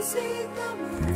IBC Tamil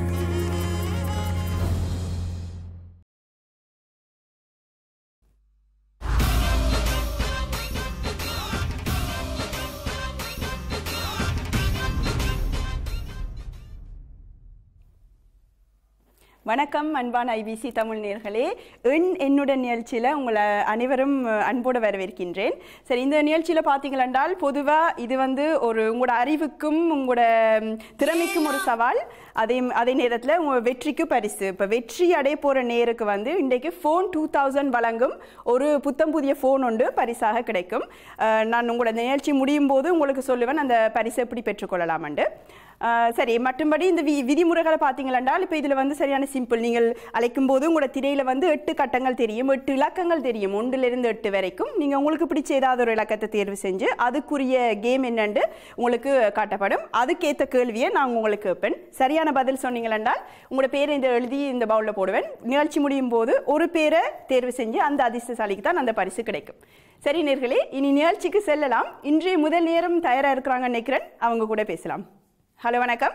வணக்கம் அன்பான IBC Tamil நேர்களே எண் என்னுடன் நிகழ்ச்சியில் உங்களை அனைவரும் அஹ், அன்போடு வரவேற்கின்றேன் சரி இந்த நிகழ்ச்சியில் பார்த்தீங்களென்றால் பொதுவாக இது வந்து ஒரு உங்களோட அறிவுக்கும் உங்களோட ம், திறமைக்கும் ஒரு சவால் அதே அதே நேரத்தில் உங்கள் வெற்றிக்கு பரிசு இப்போ வெற்றி அடைய போகிற நேருக்கு வந்து இன்றைக்கு ஃபோன் டூ தௌசண்ட் வழங்கும் ஒரு புத்தம் புதிய ஃபோன் ஒன்று பரிசாக கிடைக்கும் அஹ், நான் உங்களோட நிகழ்ச்சி முடியும் போது உங்களுக்கு சொல்லுவேன் அந்த பரிசை எப்படி பெற்றுக்கொள்ளலாமண்டு ஆஹ் சரி மற்றும்படி இந்த வி விதிமுறைகளை பார்த்தீங்களென்றால் இப்போ இதில் வந்து சரியான சிம்பிள் நீங்கள் அழைக்கும் போது உங்களோட திரையில் வந்து எட்டு கட்டங்கள் தெரியும் எட்டு இலக்கங்கள் தெரியும் ஒன்றிலிருந்து எட்டு வரைக்கும் நீங்கள் உங்களுக்கு பிடிச்ச ஏதாவது ஒரு இலக்கத்தை தேர்வு செஞ்சு அதுக்குரிய கேம் என்னன்னு உங்களுக்கு காட்டப்படும் அதுக்கேற்ற கேள்வியை நான் உங்களுக்கு கேட்பேன் சரியான பதில் சொன்னீங்களென்றால் உங்களோட பேரை இந்த எழுதி இந்த பவுலில் போடுவேன் நிகழ்ச்சி முடியும் போது ஒரு பேரை தேர்வு செஞ்சு அந்த அதிர்ஷ்டசாலிக்கு தான் அந்த பரிசு கிடைக்கும் சரி நேர்களே இனி நிகழ்ச்சிக்கு செல்லலாம் இன்றைய முதல் நேரம் தயாராக இருக்கிறாங்கன்னு நினைக்கிறேன் அவங்க கூட பேசலாம் ஹலோ வணக்கம்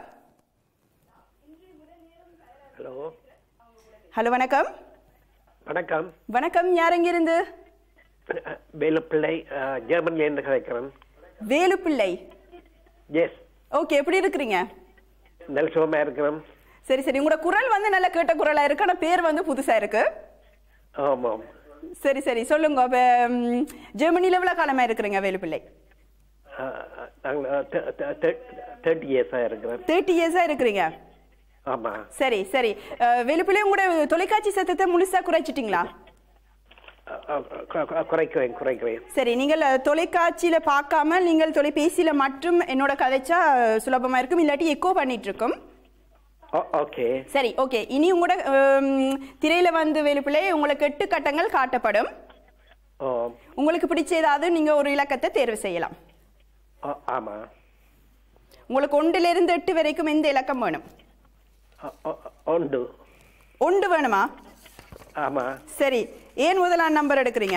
ஹலோ ஹலோ வணக்கம் வணக்கம் வணக்கம் யார் எங்கிருந்து வேலுப்பிள்ளை ஜெர்மனிலேருந்து கதைக்கிறேன் வேலுப்பிள்ளை எஸ் ஓகே எப்படி இருக்கிறீங்க நல்ல சுகமாக இருக்கிறேன் சரி சரி உங்களோட குரல் வந்து நல்ல கேட்ட குரலா இருக்கு ஆனா பேர் வந்து புதுசா இருக்கு ஆமாம் சரி சரி சொல்லுங்க அப்ப ம், ஜெர்மனில எவ்வளவு காலமா இருக்கிறீங்க வேலுப்பிள்ளை நாங்கள் தேர்ட்டி இயர்ஸாக இருக்கிறேன் தேர்ட்டி இயர்ஸா இருக்கிறீங்க ஆமாம் சரி சரி அஹ், வேலுப்பிள்ளை உங்களோட தொலைக்காட்சி சத்தத்தை முழுசா குறைச்சிட்டீங்களா குறைக்கிறேன் குறைக்கிறேன் சரி நீங்கள் அஹ், தொலைக்காட்சியில பார்க்காம நீங்கள் தொலைபேசியில மட்டும் என்னோட கதைச்சா அஹ், சுலபமா இருக்கும் இல்லாட்டி எக்கோ பண்ணிட்டு இருக்கும் ஓகே சரி ஓகே இனி உங்களோட ஹம், திரையில வந்து வேலுப்பிள்ளை உங்களுக்கு எட்டு கட்டங்கள் காட்டப்படும் ஓ உங்களுக்கு பிடிச்ச ஏதாவது நீங்க ஒரு இலக்கத்தை தேர்வு செய்யலாம் ஆமாம் உங்களுக்கு ஒன்றுல இருந்து எட்டு வரைக்கும் எந்த இலக்கம் வேணும் உண்டு ஒன்று வேணுமா ஆமாம் சரி ஏன் முதலாம் நம்பர் எடுக்கிறீங்க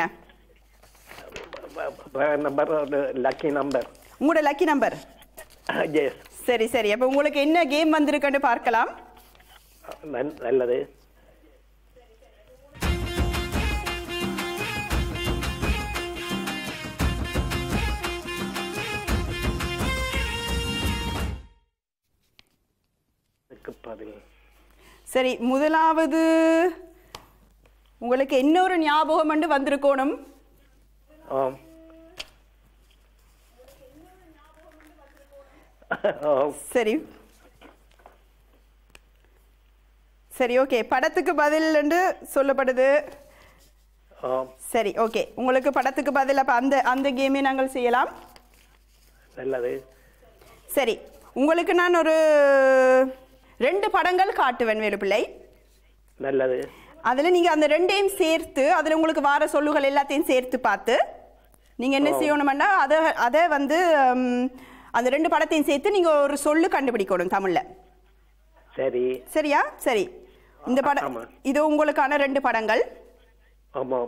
நம்பர் லக்கி நம்பர் உங்களோட லக்கி நம்பர் எஸ் சரி சரி அப்போ உங்களுக்கு என்ன கேம் வந்திருக்குன்னு பார்க்கலாம் நல்லது இதுக்கு பதில் சரி முதலாவது உங்களுக்கு என்ன ஒரு ஞாபகம் வந்து வந்திருக்கணும் ஆம் ஆம் சரி சரி ஓகே படத்துக்கு பதில் என்று சொல்லப்படுது ஆம் சரி ஓகே உங்களுக்கு படத்துக்கு பதில் அப்போ அந்த அந்த கேமே நாங்கள் செய்யலாம் நல்லது சரி உங்களுக்கு நான் ஒரு ரெண்டு படங்கள் காட்டுவேன் வேலுப்பிள்ளை நல்லது அதில் நீங்கள் அந்த ரெண்டையும் சேர்த்து அதில் உங்களுக்கு வார சொல்லுகள் எல்லாத்தையும் சேர்த்து பார்த்து நீங்கள் என்ன செய்யணுமெண்டா அதை அதை வந்து ம், அந்த ரெண்டு படத்தையும் சேர்த்து நீங்கள் ஒரு சொல்லு கண்டுபிடிக்கணும் தமிழில் சரி சரியா சரி இந்த படம் ஆமா. இது உங்களுக்கான ரெண்டு படங்கள் ஆமாம்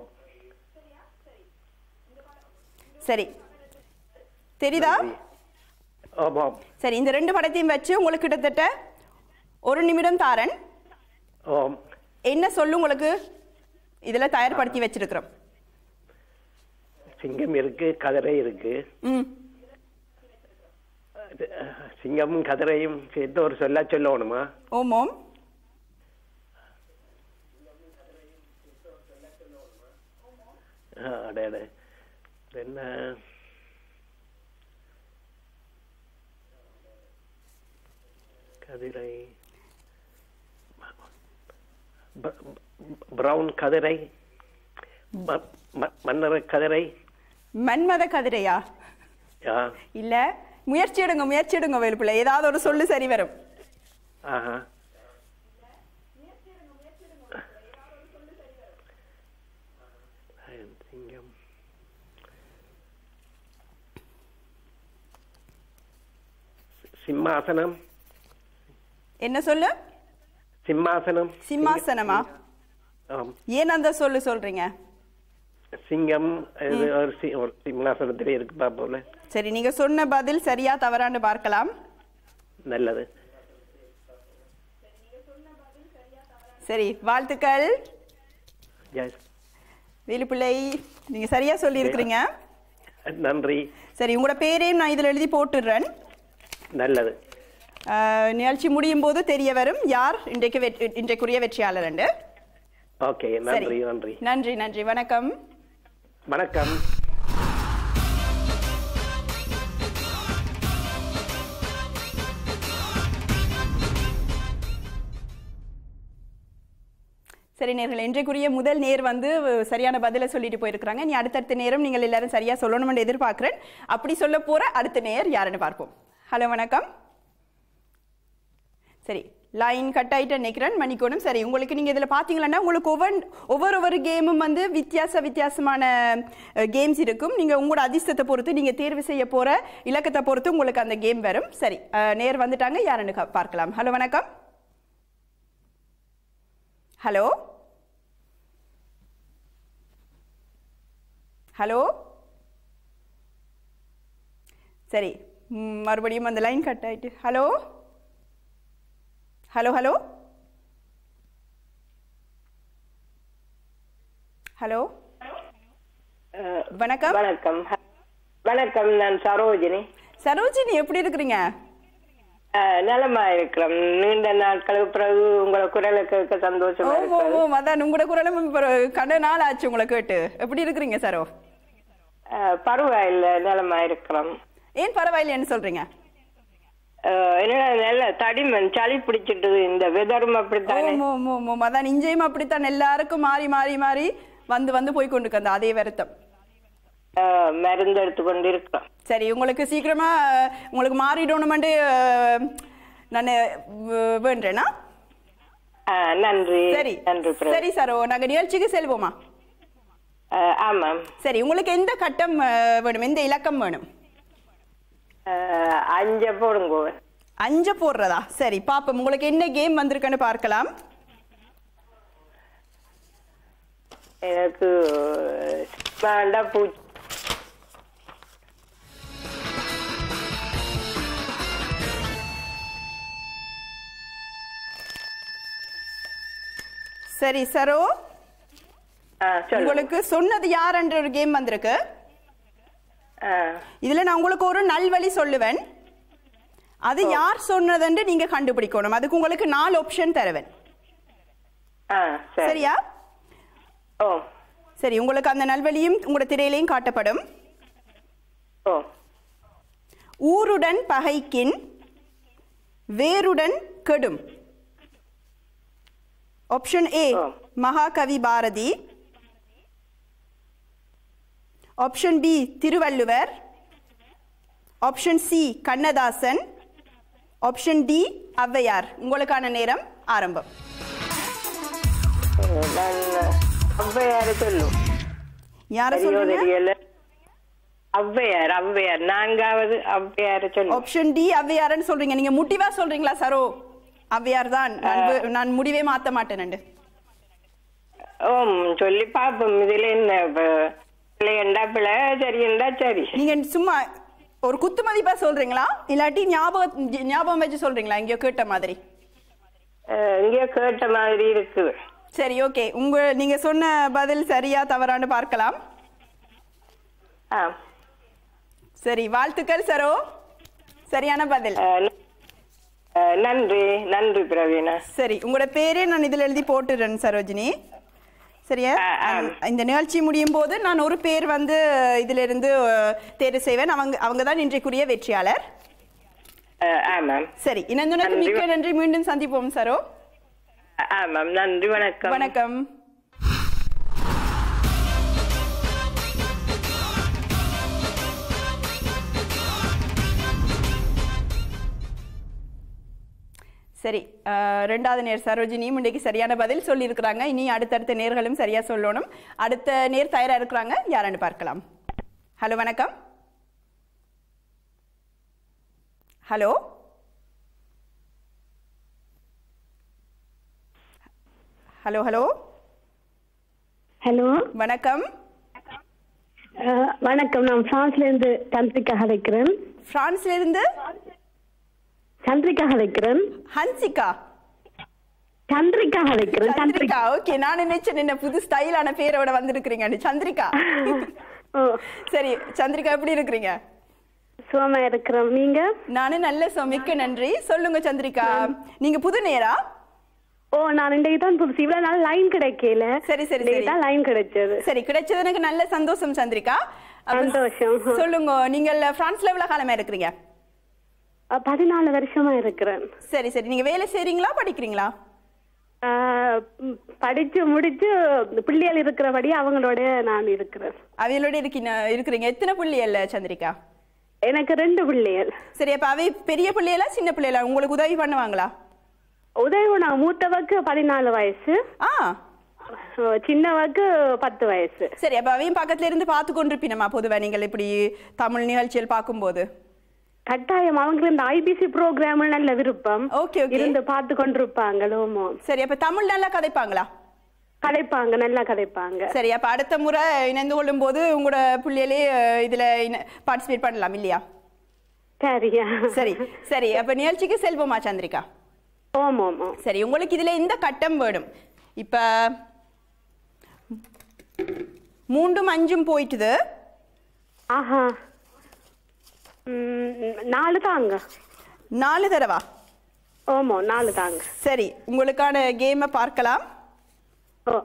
சரி தெரியுதா ஆமாம் சரி இந்த ரெண்டு படத்தையும் வச்சு உங்களுக்கு கிட்டத்தட்ட ஒரு நிமிடம் தாரன் ஆம் என்ன சொல்லு உங்களுக்கு இதில் தயார்படுத்தி வச்சிருக்கிறோம் சிங்கம் இருக்கு கதிரை இருக்கு ம் அது, அஹ், சிங்கமும் கதிரையும் சேர்த்து ஒரு சொல்ல சொல்லணுமா ஓமோம் அஹ், அடே அடே இது என்ன கதிரை ப- ப- பிரவுன் கதிரை ம- ம- மன்னர் கதிரை மன்மத கதிரையா ஆ இல்ல முயற்சி எடுங்க முயற்சி எடுங்க வேலுப்பிள்ளை ஏதாவது ஒரு சொல்லு சரி வரும் ஆஹா சிங்கம் சிம்மாசனம் என்ன சொல்லு சிம்மாசனம் சிம்மாசனமா ஆம் ஏன் அந்த சொல்லு சொல்றீங்க சிங்கம் இது ஒரு சி- ஒரு சிம்மாசனத்திலே இருக்கு பாப்போல சரி நீங்க சொன்ன பதில் சரியா தவறான்னு பார்க்கலாம் நல்லது சரி வாழ்த்துக்கள் எஸ் வேலுப்பிள்ளை நீங்க சரியா சொல்லியிருக்கிறீங்க நன்றி சரி உங்களோட பேரையும் நான் இதில் எழுதி போட்டுடுறேன் நல்லது ஆஹ், நிகழ்ச்சி முடியும் போது தெரிய வரும் யார் இன்றைக்கு வெற்றி இன்றைக்குரிய வெற்றியாளர் என்று ஓகே நன்றி நன்றி நன்றி நன்றி வணக்கம் வணக்கம் சரி நேர்கள் இன்றைக்குரிய முதல் நேர் வந்து அஹ், சரியான பதிலை சொல்லிட்டு போயிருக்கிறாங்க நீ அடுத்தடுத்த நேரம் நீங்கள் எல்லாரும் சரியா சொல்லணும்னு எதிர்பார்க்கிறேன் அப்படி சொல்ல போற அடுத்த நேர் யாருன்னு பார்ப்போம் ஹலோ வணக்கம் சரி லைன் கட் ஆயிட்டு நினைக்கிறேன் மணிக்கோணும் சரி உங்களுக்கு நீங்க இதுல பாத்தீங்கன்னா உங்களுக்கு ஒவ்வொரு ஒவ்வொரு ஒவ்வொரு கேமும் வந்து வித்தியாச வித்தியாசமான கேம்ஸ் இருக்கும் நீங்க உங்களோட அதிர்ஷ்டத்தை பொறுத்து நீங்க தேர்வு செய்ய போற இலக்கத்தை பொறுத்து உங்களுக்கு அந்த கேம் வரும் சரி அஹ், நேர் வந்துட்டாங்க யாருன்னு க- பார்க்கலாம் ஹலோ வணக்கம் ஹலோ ஹலோ சரி ம், மறுபடியும் அந்த லைன் கட் ஆயிட்டு ஹலோ ஹலோ ஹலோ ஹலோ அஹ், வணக்கம் வணக்கம் வணக்கம் நான் சரோஜினி சரோஜினி எப்படி இருக்கிறீங்க அஹ், நலமா இருக்கிறோம் நீண்ட நாட்களுக்கு பிறகு உங்களை குரலை கேட்க சந்தோஷமா ஓ ஓ இருக்கிறது ஓ அதான் உங்களோட குரலும் இப்போ கண்ட நாள் ஆச்சு உங்களை கேட்டு எப்படி இருக்கிறீங்க சரோ அஹ், பரவாயில்ல நலமா இருக்கிறோம் ஏன் பரவாயில்லைன்னு சொல்றீங்க அஹ், என்னடா நல்ல தடிமன் சளி பிடிச்சிட்டது இந்த வெதரும் அப்படித்தானே ஓம் ஓம் ஓம் ஓம் அதான் இஞ்சையும் அப்படித்தான் எல்லாருக்கும் மாறி மாறி மாறி வந்து வந்து போய் கொண்டு அந்த அதே வருத்தம் அஹ், மருந்து எடுத்து கொண்டு இருக்கிறோம் சரி உங்களுக்கு சீக்கிரமா அஹ், உங்களுக்கு மாறிடணுமெண்டு அஹ், நான் வே- வேண்டேனா அஹ், நன்றி சரி நன்றி பிரபு. சரி சரோ நாங்க நிகழ்ச்சிக்கு செல்வோமா அஹ், ஆமாம் சரி உங்களுக்கு எந்த கட்டம் அஹ், வேணும் எந்த இலக்கம் வேணும் அஹ், அஞ்ச போடுங்க அஞ்ச போடுறதா சரி பாப்போம் உங்களுக்கு என்ன கேம் வந்திருக்குன்னு பார்க்கலாம் எனக்கு வேண்டா பூச்சி சரி சரோ அஹ், சொல்லுங்க உங்களுக்கு சொன்னது யாருன்ற ஒரு கேம் வந்திருக்கு அஹ், இதுல நான் உங்களுக்கு ஒரு நல்வழி சொல்லுவேன் அது யார் சொன்னதுன்னு நீங்க கண்டுபிடிக்கணும் அதுக்கு உங்களுக்கு நாலு ஆப்ஷன் தருவேன் அஹ், சரி சரியா ஓ சரி உங்களுக்கு அந்த நல்வழியும் உங்களோட திரையிலையும் காட்டப்படும் ஓ ஊருடன் பகைக்கின் வேருடன் கெடும் ஆப்ஷன் ஏ ஆ. Mahakavi Bharathi option B Thiruvalluvar option C Kannadasan option D Avvaiyar உங்களுக்கான நேரம் ஆரம்பம் நான் ஔவையார் சொல்லும் யார சரியோ சொல்லுங்க தெரியல ஔவையார் ஔவையார் நான்காவது ஔவையார் சொல்லும் ஆப்ஷன் டி ஔவையார்னு சொல்றீங்க நீங்க முடிவா சொல்றீங்களா சரோ ஔவையார் தான் நான் வு- நான் முடிவே மாத்த மாட்டேன் ஓம் சொல்லி பாப்போம் இதுல என்ன இப்ப பிள்ளையண்டா பிள்ளை சரியண்டா சரி நீங்க சும்மா ஒரு குத்து மதிப்பா சொல்றீங்களா இல்லாட்டி ஞாபகம் ஞாபகம் வச்சு சொல்றீங்களா எங்கேயோ கேட்ட மாதிரி அஹ், இங்கேயோ கேட்ட மாதிரி இருக்குது சரி ஓகே உங்க நீங்க சொன்ன பதில் சரியா தவறான்னு பார்க்கலாம் ஆ சரி வாழ்த்துக்கள் சரோ சரியான பதில் அஹ், ந- அஹ், நன்றி நன்றி பிரவீனா சரி உங்களோட பேரே நான் இதில் எழுதி போட்டுறேன் சரோஜினி சரியா ஆ, ஆ. அந்த- இந்த நிகழ்ச்சி முடியும் போது நான் ஒரு பேர் வந்து இதிலிருந்து அஹ், தேர்வு செய்வேன் அவங்க அவங்க தான் இன்றைக்குரிய வெற்றியாளர் அஹ், ஆமாம் சரி இணைந்துனக்கு நன்றி. மிக்க நன்றி மீண்டும் சந்திப்போம் சரோ ஆமாம் நன்றி வணக்கம் வணக்கம் சரி அஹ், ரெண்டாவது நேர் சரோஜினியும் இன்றைக்கு சரியான பதில் சொல்லியிருக்கிறாங்க இனி அடுத்தடுத்த நேர்களும் சரியா சொல்லணும் அடுத்த நேர் தயாரா இருக்கிறாங்க யாருன்னு பார்க்கலாம் ஹலோ வணக்கம் ஹலோ ஹலோ ஹலோ ஹலோ வணக்கம் அஹ், வணக்கம் நான் பிரான்ஸ்ல இருந்து சந்திரிகா அழைக்கிறேன் பிரான்ஸ்ல இருந்து சந்திரிகா அழைக்கிறேன் ஹன்சிகா சந்திரிகா அழைக்கிறேன் சந்திரிகா சந்திரிகா ஓகே நான் நினைச்சேன் என்ன புது ஸ்டைலான பேரோட வந்திருக்கிறீங்க சந்திரிகா ஓ சரி சந்திரிகா எப்படி இருக்கிறீங்க சுகமா இருக்கிறோம் நீங்க நானும் நல்ல சோ மிக்க நன்றி சொல்லுங்க சந்திரிகா நீங்க புது நேரா ஓ நான் இன்றைக்கு தான் புதுசு இவ்வளவு நாள் லைன் கிடைக்கல சரி, சரி, இன்னைக்கு சரி. தான் லைன் கிடைச்சது சரி கிடைச்சது எனக்கு நல்ல சந்தோஷம் சந்திரிகா அப்ப சந்தோஷம். சொல்லுங்க நீங்கள் பிரான்ஸ்ல எவ்வளவு காலமா இருக்கிறீங்க அஹ், பதினாலு வருஷமா இருக்கிறேன் சரி சரி நீங்க வேலை செய்றீங்களா படிக்கிறீங்களா அஹ், ம், படிச்சு முடிச்சு பிள்ளைகள் இருக்கிறபடி அவங்களோட நான் இருக்கிறேன் அவைகளோட இருக்கீங்க இருக்கிறீங்க எத்தனை புள்ளியல்ல சந்திரிகா எனக்கு ரெண்டு பிள்ளைகள் சரி அப்ப அவை பெரிய பிள்ளைகளா சின்ன பிள்ளைகளா உங்களுக்கு உதவி பண்ணுவாங்களா உதவி நான் மூத்தவக்கு பதினாலு வயசு ஆ அஹ், சின்னவக்கு பத்து வயசு சரி அப்ப அவையும் பக்கத்துல இருந்து பார்த்து கொண்டிருப்பீனமா பொதுவா நீங்கள் இப்படி தமிழ் நிகழ்ச்சிகள் பார்க்கும்போது கட்டாயம் அவங்களுக்கு இந்த ஐபிசி ப்ரோக்ராம் நல்ல விருப்பம் ஓகே ஓகே இருந்து பார்த்து கொண்டிருப்பாங்க லோமோ சரி அப்ப தமிழ் நல்லா கதைப்பாங்களா கதைப்பாங்க நல்லா கதைப்பாங்க சரி அப்ப அடுத்த முறை இணைந்து கொள்ளும் போது உங்களோட பிள்ளைகளே அஹ், இதுல பார்ட்டிசிபேட் பண்ணலாம் இல்லையா சரியா சரி சரி அப்ப நிகழ்ச்சிக்கு செல்வோமா சந்திரிகா ஓம் ஓம் ஓம் சரி உங்களுக்கு இதுல இந்த கட்டம் வேணும் இப்ப மூண்டும் அஞ்சும் போயிட்டுது ஆஹா ம், நாலு தாங்க நாலு தடவா ஓமோ நாலு தாங்க சரி உங்களுக்கான கேமை பார்க்கலாம் ஓ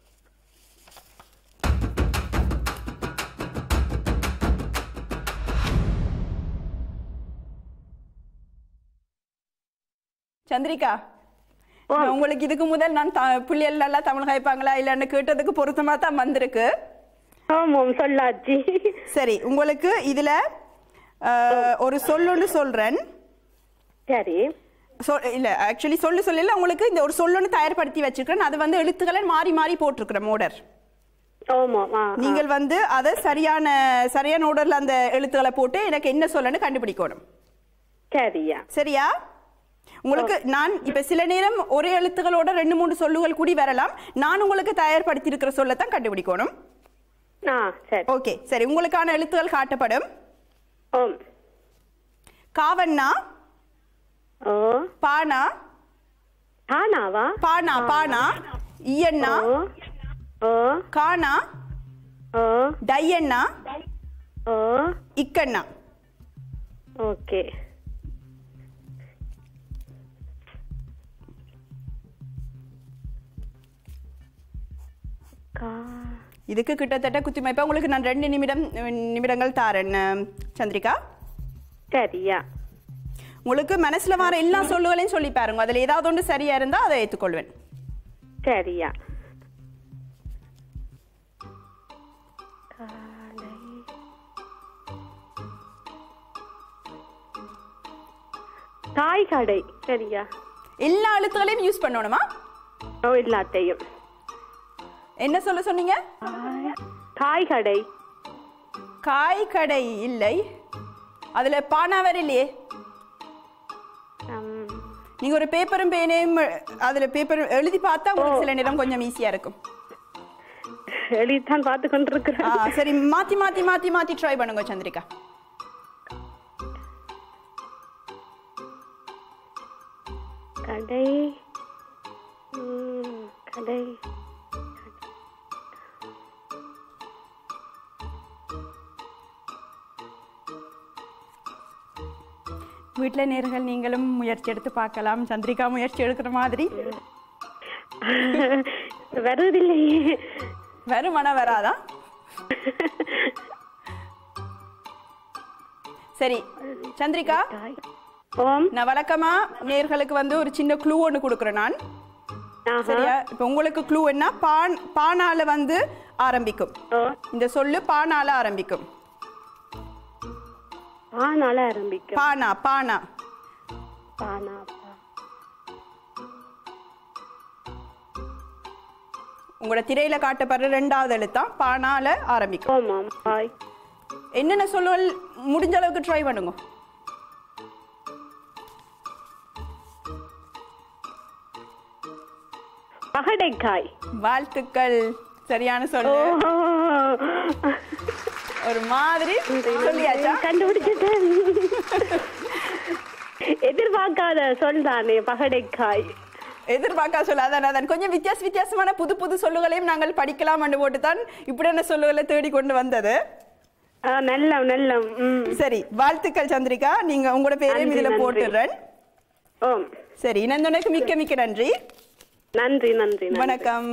சந்திரிகா நான் உங்களுக்கு இதுக்கு முதல் நான் த- பிள்ளைகள் நல்லா தமிழ் காய்ப்பாங்களா இல்லைன்னு கேட்டதுக்கு பொருத்தமா தான் வந்திருக்கு ஓம் ஓம் சொல்லாச்சி சரி உங்களுக்கு இதுல அஹ், ஒரு சொல்லொன்னு சொல்றேன் சரி சொ- இல்ல ஆக்சுவலி சொல்லு சொல்லல உங்களுக்கு இந்த ஒரு சொல்லொன்னு தயார்படுத்தி வச்சிருக்கிறேன் அது வந்து எழுத்துக்களை மாறி மாறி போட்டிருக்கிறேன் மோடர் ஓம் ஓம் ஆ ஆ. நீங்கள் வந்து அதை சரியான சரியான ஓர்டர்ல அந்த எழுத்துக்களை போட்டு எனக்கு என்ன சொல்லன்னு கண்டுபிடிக்கணும் சரியா சரியா உங்களுக்கு நான் இப்ப சில நேரம் ஒரே எழுத்துக்களோட ரெண்டு மூணு சொல்லுகள் கூடி வரலாம் நான் உங்களுக்கு தயார்படுத்தி இருக்கிற சொல்லத்தான் கண்டுபிடிக்கணும் ஆ சரி ஓகே சரி உங்களுக்கான எழுத்துக்கள் காட்டப்படும் ஓம் காவண்ணா ஓ பானா ஆனாவா பானா பானா ஈயண்ணா ஓ ஓ கானா ஓ டையண்ணா ஓ இக்கண்ணா ஓகே கா இதுக்கு கிட்டத்தட்ட குத்திமைப்பா உங்களுக்கு நான் ரெண்டு நிமிடம் நிமிடங்கள் தாரேன் அஹ், சந்திரிகா சரியா உங்களுக்கு மனசுல வர எல்லா சொல்லுகளையும் சொல்லி பாருங்க அதுல ஏதாவது ஒன்று சரியா இருந்தா அதை ஏற்றுக்கொள்வேன் சரியா காலை காய் கடை சரியா எல்லா எழுத்துக்களையும் யூஸ் பண்ணணுமா ஓ எல்லாத்தையும் என்ன சொல்ல சொன்னீங்க காய் கடை காய் கடை இல்லை அதுல பானாவர் இல்லையே ம், நீங்க ஒரு பேப்பரும் பேனையும் அதுல பேப்பர் எழுதி பார்த்தா உங்களுக்கு சில நேரம் கொஞ்சம் ஈஸியா இருக்கும் எழுதித்தான் பார்த்து கொண்டிருக்கிறேன் ஆ, சரி மாத்தி மாத்தி மாத்தி மாத்தி ட்ரை பண்ணுங்க சந்திரிகா கடை ம், கடை வீட்டுல நேர்கள் நீங்களும் முயற்சி எடுத்து பார்க்கலாம் சந்திரிகா முயற்சி எடுக்கிற மாதிரி வருவதில்லையே வருமானா வராதா சரி சந்திரிகா காய் ஓம் நான் வழக்கமா நேர்களுக்கு வந்து ஒரு சின்ன க்ளூ ஒன்று கொடுக்குறேன் நான் ஆஹா. சரியா இப்போ உங்களுக்கு க்ளூ என்ன பான் பானால வந்து ஆரம்பிக்கும் ஓ இந்த சொல்லு பானால ஆரம்பிக்கும் பானால ஆரம்பிக்கும் பானா பானா பானா பா. உங்களோட திரையில காட்டப்படுற ரெண்டாவது எழுத்தான் பானால ஆரம்பிக்கும் ஓம் ஓம் பாய் என்னென்ன சொல்லுவல் முடிஞ்ச அளவுக்கு ட்ரை பண்ணுங்க பகடைக்காய் வாழ்த்துக்கள் சரியான ஓ சொல்லு ஒரு மாதிரி சொல்லியாச்சா கண்டுபிடிச்சிட்டேன் எதிர்பார்க்காத சொல் தானே பகடைக்காய் எதிர்பார்க்கா சொல்ல அதான் அதான் கொஞ்சம் வித்தியாச வித்தியாசமான புது புது சொல்லுகளையும் நாங்கள் படிக்கலாம் என்று போட்டு தான் இப்படியான சொல்லுகளை தேடி கொண்டு வந்தது ஆ, நல்லம் நல்லம் ம் சரி வாழ்த்துக்கள் சந்திரிகா நீங்க உங்களோட பேரையும் நன்றி, இதுல நன்றி. போட்டுடுறேன் ஓம் சரி இணைந்தோனுக்கு மிக்க மிக்க நன்றி நன்றி நன்றி நன்றி வணக்கம்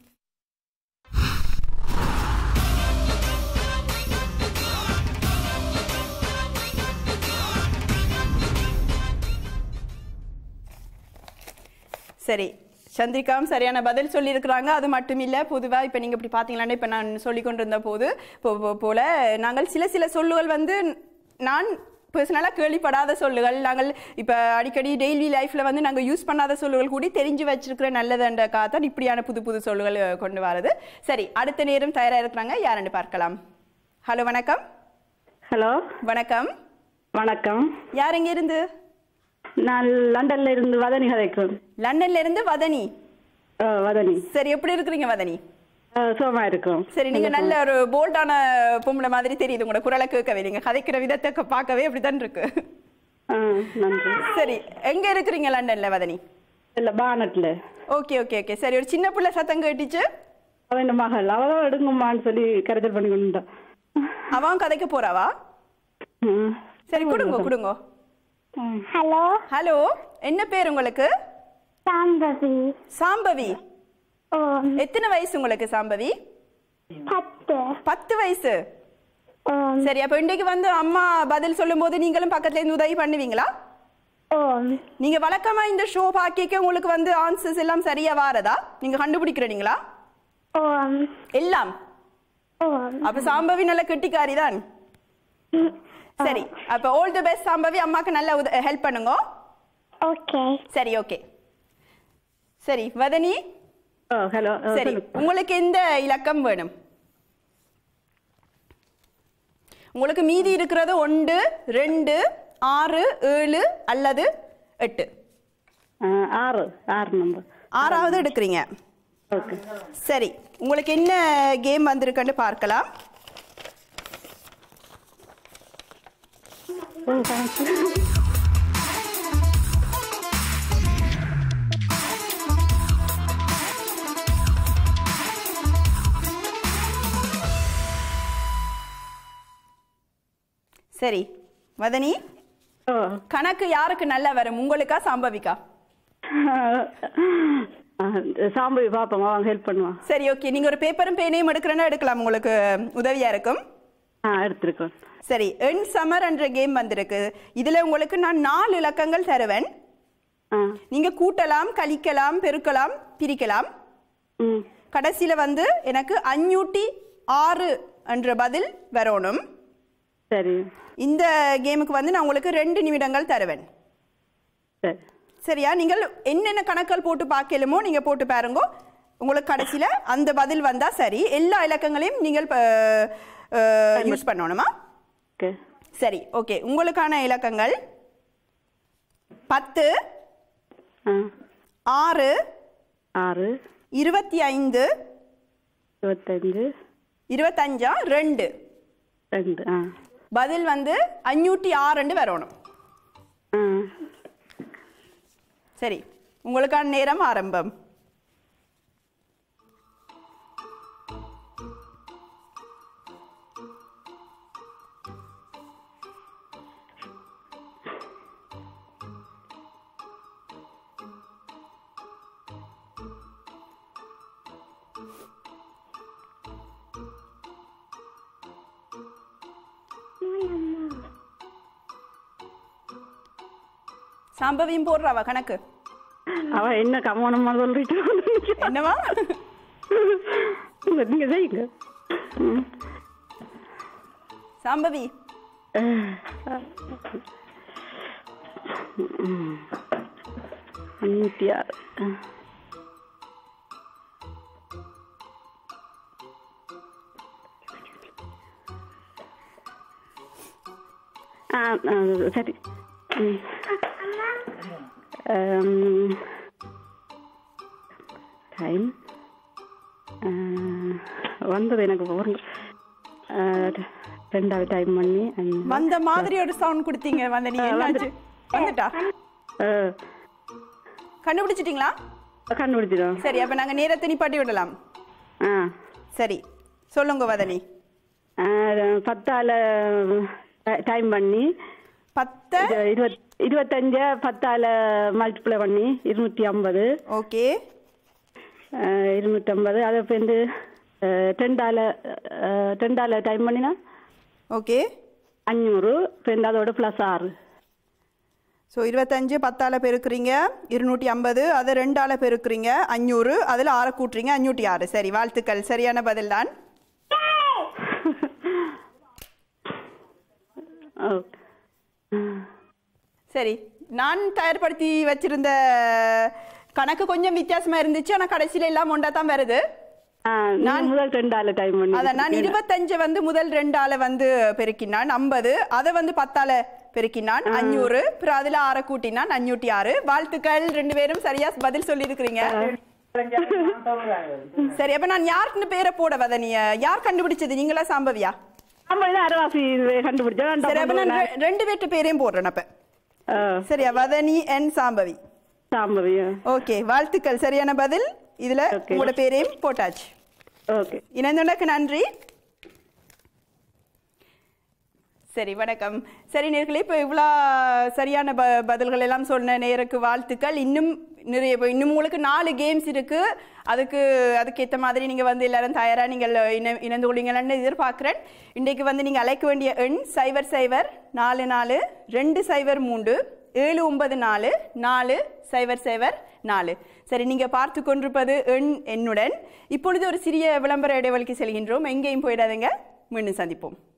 சரி சந்திரிகாவும் சரியான பதில் சொல்லியிருக்கிறாங்க அது மட்டும் இல்லை பொதுவாக இப்போ நீங்கள் இப்படி பார்த்தீங்களான்னா இப்போ நான் சொல்லி கொண்டிருந்த போது போ- போ- போல நாங்கள் சில சில சொல்லுகள் வந்து நான் பர்சனலாக கேள்விப்படாத சொல்லுகள் நாங்கள் இப்போ அடிக்கடி டெய்லி லைஃப்பில் வந்து நாங்கள் யூஸ் பண்ணாத சொல்லுகள் கூடி தெரிஞ்சு வச்சிருக்கிற நல்லதுன்ற தான் இப்படியான புது புது சொல்லுகள் அஹ், கொண்டு வரது சரி அடுத்த நேரம் தயாராக இருக்கிறாங்க யாருன்னு பார்க்கலாம் ஹலோ வணக்கம் ஹலோ வணக்கம் வணக்கம் யார் எங்க இருந்து நான் லண்டன்ல இருந்து வதனி கதைக்கிறேன் லண்டன்ல இருந்து வதனி ஆ, வதனி சரி எப்படி இருக்கிறீங்க வதனி ஆ, சுகமா இருக்கோம் சரி நீங்க நல்ல ஒரு போல்டான பொம்பளை மாதிரி தெரியுது உங்களோட குரலை கேட்கவே நீங்க கதைக்கிற விதத்தை க- பார்க்கவே அப்படித்தான் இருக்கு ஆ, நன்றி சரி எங்க இருக்கிறீங்க லண்டன்ல வதனி இல்ல பானட்ல ஓகே ஓகே ஓகே சரி ஒரு சின்ன பிள்ளை சத்தம் கேட்டுச்சு அவன் மகள் அவதான் எடுங்கம்மான்னு சொல்லி கரைச்சல் பண்ணி கொண்டுட்டான் அவன் கதைக்க போறாவா ம். சரி கொடுங்க கொடுங்க ஹலோ ஹலோ என்ன பேர் உங்களுக்கு சாம்பவி சாம்பவி ஓ எத்தனை வயசு உங்களுக்கு சாம்பவி பத்து பத்து வயசு ஓ சரி அப்ப இன்றைக்கு வந்து அம்மா பதில் சொல்லும்போது நீங்களும் பக்கத்துல இருந்து உதவி பண்ணுவீங்களா ஓ நீங்க வழக்கமா இந்த ஷோ பாக்கிக்க உங்களுக்கு வந்து ஆன்சர்ஸ் எல்லாம் சரியா வாரதா நீங்க கண்டுபிடிக்கிறீங்களா ஓ எல்லாம் ஓ அப்ப சாம்பவி நல்ல கெட்டிக்காரி தான் சரி அப்ப ஆல் தி பெஸ்ட் சாம்பவி அம்மாக்கு நல்ல ஹெல்ப் பண்ணுங்க ஓகே சரி ஓகே சரி வதனி ஓ ஹலோ ஆ, சரி சொல்லுங்க. உங்களுக்கு எந்த இலக்கம் வேணும் உங்களுக்கு மீதி இருக்கிறது ஒன்று ரெண்டு ஆறு ஏழு அல்லது எட்டு ஆ, ஆறு ஆறு நம்பர் ஆறாவது எடுக்கிறீங்க ஓகே சரி உங்களுக்கு என்ன கேம் வந்திருக்குன்னு பார்க்கலாம் சரி வதனி ஓ கணக்கு யாருக்கு நல்லா வரும் உங்களுக்கா சாம்பவிக்கா ஆ, சாம்பவி பாப்போம் அவங்க ஹெல்ப் பண்ணுவான் சரி ஓகே நீங்க ஒரு பேப்பரும் பேனையும் எடுக்கிறேன்னா எடுக்கலாம் உங்களுக்கு உதவியா இருக்கும் ஆ எடுத்திருக்கோம் சரி எண் சமர் என்ற கேம் வந்திருக்கு இதுல உங்களுக்கு நான் நாலு இலக்கங்கள் தருவேன் ஆ நீங்க கூட்டலாம் கழிக்கலாம் பெருக்கலாம் பிரிக்கலாம் ம் கடைசியில வந்து எனக்கு அஞ்சூட்டி ஆறு என்ற பதில் வரணும் சரி இந்த கேமுக்கு வந்து நான் உங்களுக்கு ரெண்டு நிமிடங்கள் தருவேன் சரி சரியா நீங்கள் என்னென்ன கணக்குகள் போட்டு பார்க்கலுமோ நீங்க போட்டு பாருங்க உங்களுக்கு கடைசியில அந்த பதில் வந்தா சரி எல்லா இலக்கங்களையும் நீங்கள் யூஸ் பண்ணணுமா ஓகே சரி ஓகே உங்களுக்கான இலக்கங்கள் பத்து ஆ ஆறு ஆறு இருபத்தி ஐந்து இருபத்தஞ்சு இருபத்தஞ்சா ரெண்டு ரெண்டு ஆ பதில் வந்து அஞ்சூட்டி ஆறுண்டு வரணும் ஆ சரி உங்களுக்கான நேரம் ஆரம்பம் சாம்பவியும் போடுறாவா கணக்கு அவ என்ன கவனமா சொல்லிட்டு என்னவா நீங்க செய்யுங்க ம். சாம்பவி ம். அஞ்சூத்தி ஆறு ஆ ஆ, சரி ம். ஆம். டைம் ஆ, வந்தது எனக்கு பாருங்க ஆ, ரெண்டாவது டைம் பண்ணி அஞ்சு. வந்த மாதிரி ஒரு சவுண்ட் கொடுத்தீங்க வந்த நீங்க ஆ, என்னாச்சு வந்துட்டா ஆ, கண்டுபிடிச்சிட்டீங்களா கண்டுபிடிச்சிடும் சரி அப்ப நாங்க நேரத்தை நிப்பாட்டி விடலாம் ஆ சரி சொல்லுங்க வதனி ஆ, பத்தால டைம் பண்ணி பத்து இது இருபத் இருபத்தஞ்ச பத்தால மல்டிப்ளை பண்ணி இருநூற்றி ஐம்பது ஓகே இருநூற்றி ஐம்பது அதை இப்போ வந்து டெண்டால டெண்டால டைம் பண்ணினா ஓகே அஞ்சூறு இப்போ இந்த அதோட ப்ளஸ் ஆறு ஸோ இருபத்தஞ்சு பத்தால பெருக்குறீங்க இருநூற்றி ஐம்பது அதை ரெண்டால பெருக்குறீங்க அஞ்சூறு அதில் ஆறை கூட்டுறீங்க அஞ்சூற்றி ஆறு சரி வாழ்த்துக்கள் சரியான பதில் தான் ஓகே சரி நான் தயார்படுத்தி வச்சிருந்த கணக்கு கொஞ்சம் வித்தியாசமா இருந்துச்சு ஆனால் கடைசியில எல்லாம் ஒன்றா தான் வருது நான் முதல் டெண்டால டைம் பண்ணி அதான் நான் இருபத்தஞ்சு வந்து முதல் ரெண்டால வந்து பெருக்கினான் ஐம்பது அதை வந்து பத்தால பெருக்கினான் அஞ்சூறு அப்புறம் அதுல ஆற கூட்டினான் அஞ்சூற்றி ஆறு வாழ்த்துக்கள் ரெண்டு பேரும் சரியா பதில் சொல்லியிருக்கிறீங்க சரி அப்ப நான் யாருக்குன்னு பேரை போட வதனிய யார் கண்டுபிடிச்சது நீங்களா சாம்பவியா நம்ம இதை அரைவாசி கண்டுபிடிச்சோம் சரி அப்ப நான் ரெ- ரெண்டு பேர்ட்டு பேரையும் போடுறேன் அப்ப சரியா வதனி என் சாம்பவி சாம்பவியா ஓகே வாழ்த்துக்கள் சரியான பதில் இதுல Okay. உங்களோட பேரையும் போட்டாச்சு ஓகே இணைந்தோடக்கு நன்றி சரி வணக்கம் சரி நேர்களே இப்போ இவ்வளோ சரியான ப பதில்கள் எல்லாம் சொன்ன நேருக்கு வாழ்த்துக்கள் இன்னும் நிறைய இப்போ இன்னும் உங்களுக்கு நாலு கேம்ஸ் இருக்கு அதுக்கு அதுக்கேற்ற மாதிரி நீங்கள் வந்து எல்லாரும் தயாராக நீங்கள் இணை இணைந்து கொள்வீங்களான்னு எதிர்பார்க்குறேன் இன்றைக்கு வந்து நீங்கள் அழைக்க வேண்டிய எண் சைபர் சைபர் நாலு நாலு ரெண்டு சைபர் மூன்று ஏழு ஒன்பது நாலு நாலு சைபர் சைபர் நாலு சரி நீங்கள் பார்த்து கொண்டிருப்பது எண் என்னுடன் இப்பொழுது ஒரு சிறிய விளம்பர இடைவெளிக்கு செல்கின்றோம் எங்கேயும் போயிடாதீங்க மீண்டும் சந்திப்போம்